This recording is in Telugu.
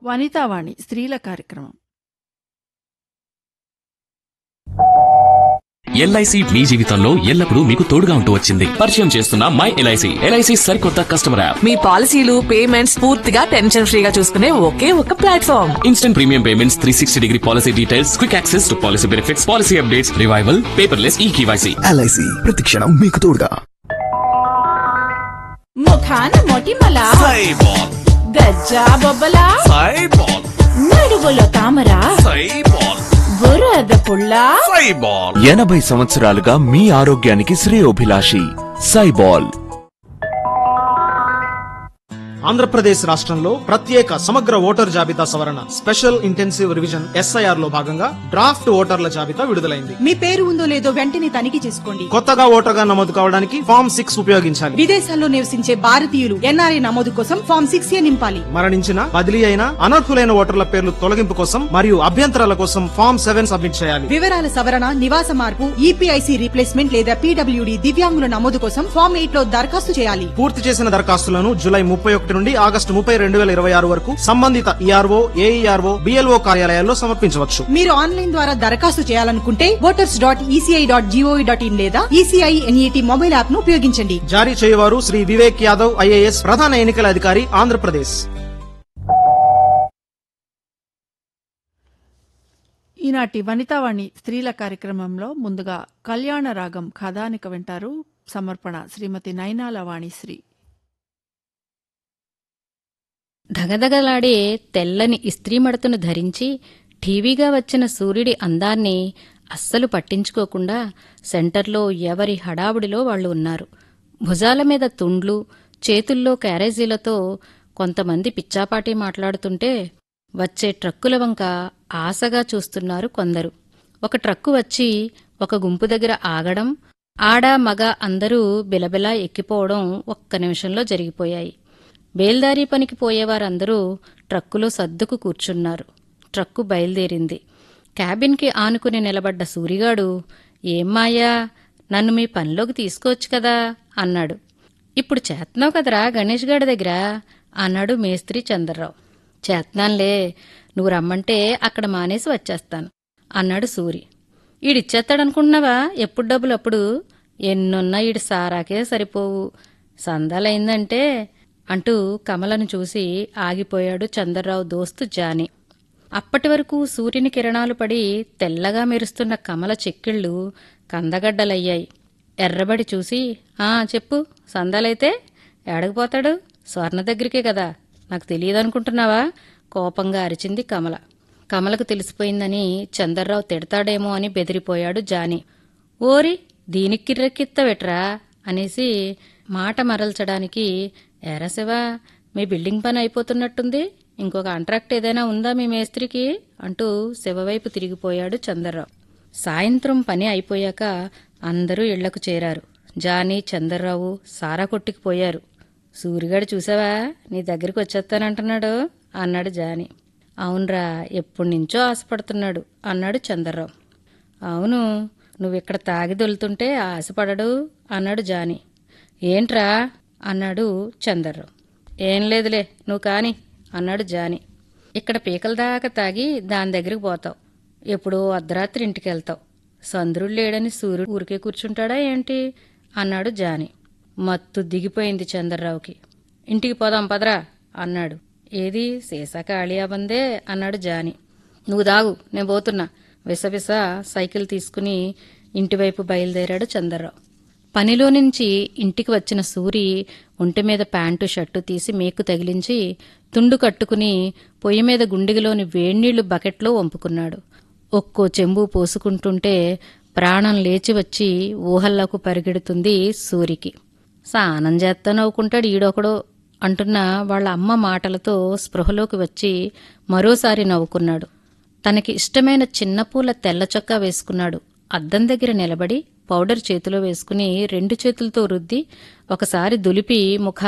వనితావాణి స్త్రీల కార్యక్రమం ఎల్ఐసి మీ జీవితంలో ఎల్లప్పుడూ మీకు తోడుగా ఉంటూ వచ్చింది పరిచయం చేస్తున్న మై ఎల్ఐసి ఎల్ఐసి సరికొత్త కస్టమర్ యాప్ మీ పాలసీలు పేమెంట్స్ పూర్తిగా టెన్షన్ ఫ్రీగా చూసుకునే ఒకే ఒక platform instant premium payments three sixty degree policy details quick access to policy benefits policy updates revival paperless e KYC LIC ప్రతిక్షణం మీకు తోడుగా ముఖాన మొటిమల గజ్జా బొబ్బల నడువులో తామర బురద పుల్ల ఎనభై సంవత్సరాలుగా మీ ఆరోగ్యానికి శ్రేయోభిలాషి సైబాల్ ఆంధ్రప్రదేశ్ రాష్ట్రంలో ప్రత్యేక సమగ్ర ఓటర్ జాబితా సవరణ స్పెషల్ ఇంటెన్సివ్ రివిజన్ ఎస్ఐఆర్ లో భాగంగా డ్రాఫ్ట్ ఓటర్ల జాబితా విడుదలైంది మీ పేరు ఉందో లేదో వెంటనే తనిఖీ చేసుకోండి కొత్తగా ఓటర్గా నమోదు కావడానికి ఫామ్ సిక్స్ ఉపయోగించాలి విదేశాల్లో నివసించే భారతీయులు ఎన్ఆర్ఐ నమోదు కోసం ఫామ్ సిక్స్ ఏ నింపాలి మరణించిన బదిలీ అయిన అనర్హులైన ఓటర్ల పేర్లు తొలగింపు కోసం మరియు అభ్యంతరాల కోసం ఫామ్ సెవెన్ సబ్మిట్ చేయాలి వివరాల సవరణ నివాస మార్పు ఈపీఐసి రీప్లేస్మెంట్ లేదా పీడబ్ల్యూడి దివ్యాంగుల నమోదు కోసం ఫామ్ ఎయిట్ లో దరఖాస్తు చేయాలి పూర్తి చేసిన దరఖాస్తులను జూలై ముప్పై ఒకటి నుండి ఆగస్టు ముప్పై రెండు వేల ఇరవై ఆరు వరకు సంబంధిత ఈఆర్ఓ ఏఈఆర్ఓ బిఎల్ఓ కార్యాలయాల్లో సమర్పించవచ్చు మీరు ఆన్లైన్ ద్వారా దరఖాస్తు చేయాలనుకుంటే voters dot ECI dot GOV dot in లేదా ఈసీఐ ఎన్ఈటీ మొబైల్ యాప్ ను ఉపయోగించండి జారీ చేయవారు శ్రీ వివేక్ యాదవ్ ఐఏఎస్ ప్రధాన ఎన్నికల అధికారి ఆంధ్రప్రదేశ్ ఈనాటి వనితావాణి స్త్రీల కార్యక్రమంలో ముందుగా కళ్యాణ రాగం కథానిక వింటారు సమర్పణ శ్రీమతి నైనాల వాణిశ్రీ ధగధగలాడే తెల్లని ఇస్త్రీ మడతను ధరించి ఠీవీగా వచ్చిన సూర్యుడి అందాన్ని అస్సలు పట్టించుకోకుండా సెంటర్లో ఎవరి హడావుడిలో వాళ్ళు ఉన్నారు భుజాల మీద తుండ్లు చేతుల్లో క్యారేజీలతో కొంతమంది పిచ్చాపాటి మాట్లాడుతుంటే వచ్చే ట్రక్కుల వంక ఆశగా చూస్తున్నారు కొందరు ఒక ట్రక్కు వచ్చి ఒక గుంపు దగ్గర ఆగడం ఆడ మగ అందరూ బిలబిలా ఎక్కిపోవడం ఒక్క నిమిషంలో జరిగిపోయాయి బేల్దారీ పనికి పోయేవారందరూ ట్రక్కులో సర్దుకు కూర్చున్నారు ట్రక్కు బయలుదేరింది క్యాబిన్కి ఆనుకుని నిలబడ్డ సూరిగాడు ఏం మాయా నన్ను మీ పనిలోకి తీసుకోవచ్చు కదా అన్నాడు ఇప్పుడు చేస్తున్నావు కదరా గణేష్ గాడి దగ్గర అన్నాడు మేస్త్రి చంద్రరావు చేతనాన్లే నువ్వు రమ్మంటే అక్కడ మానేసి వచ్చేస్తాను అన్నాడు సూరి ఈడిచ్చేస్తాడనుకుంటున్నావా ఎప్పుడు డబ్బులు అప్పుడు ఎన్నున్నా ఈడి సారాకే సరిపోవు సందాలైందంటే అంటూ కమలను చూసి ఆగిపోయాడు చంద్రరావు దోస్తు జాని అప్పటి వరకు సూర్యుని కిరణాలు పడి తెల్లగా మెరుస్తున్న కమల చెక్కిళ్ళు కందగడ్డలయ్యాయి ఎర్రబడి చూసి ఆ చెప్పు సందాలైతే ఏడకపోతాడు స్వర్ణ దగ్గరికే కదా నాకు తెలియదనుకుంటున్నావా కోపంగా అరిచింది కమల కమలకు తెలిసిపోయిందని చందర్రావు తిడతాడేమో అని బెదిరిపోయాడు జాని ఓరి దీనికి కిర్రెక్కిత్తవెట్రా అనేసి మాట మరల్చడానికి ఎరా శివ మీ బిల్డింగ్ పని అయిపోతున్నట్టుంది ఇంకొక కాంట్రాక్ట్ ఏదైనా ఉందా మీ మేస్త్రికి అంటూ శివవైపు తిరిగిపోయాడు చందర్రావు సాయంత్రం పని అయిపోయాక అందరూ ఇళ్లకు చేరారు జానీ చందర్రావు సారా కొట్టుకు పోయారు సూరిగాడు చూసావా నీ దగ్గరికి వచ్చేస్తానంటున్నాడు అన్నాడు జాని అవునరా ఎప్పటి నుంచో ఆశపడుతున్నాడు అన్నాడు చందర్రావు అవును నువ్విక్కడ తాగి దొలుతుంటే ఆశపడడు అన్నాడు జాని ఏంట్రా అన్నాడు చందర్రావు ఏం లేదులే నువ్వు కాని అన్నాడు జాని ఇక్కడ పీకల దాకా తాగి దాని దగ్గరికి పోతావు ఎప్పుడో అర్ధరాత్రి ఇంటికి వెళ్తావు సంద్రుడు లేడని సూర్యుడు ఊరికే కూర్చుంటాడా ఏంటి అన్నాడు జాని మత్తు దిగిపోయింది చంద్రరావుకి ఇంటికి పోదాం పదరా అన్నాడు ఏది సీసా ఖాళీ అవ్వందే అన్నాడు జాని నువ్వు దాగు నేను పోతున్నా విసవిస సైకిల్ తీసుకుని ఇంటివైపు బయలుదేరాడు చంద్రరావు పనిలో నుంచి ఇంటికి వచ్చిన సూరి ఒంటి మీద ప్యాంటు షర్టు తీసి మేకు తగిలించి తుండు కట్టుకుని పొయ్యి మీద గుండిగలోని వేణీళ్లు బకెట్లో వంపుకున్నాడు ఒక్కో చెంబు పోసుకుంటుంటే ప్రాణం లేచి వచ్చి ఊహల్లోకి పరిగెడుతుంది సూరికి స్నానం చేస్తా నవ్వుకుంటాడు ఈడొకడో అంటున్న వాళ్ళ అమ్మ మాటలతో స్పృహలోకి వచ్చి మరోసారి నవ్వుకున్నాడు తనకి ఇష్టమైన చిన్న పూల తెల్ల చొక్కా వేసుకున్నాడు అద్దం దగ్గర నిలబడి పౌడర్ చేతిలో వేసుకుని రెండు చేతులతో రుద్ది ఒకసారి దులిపి ముఖ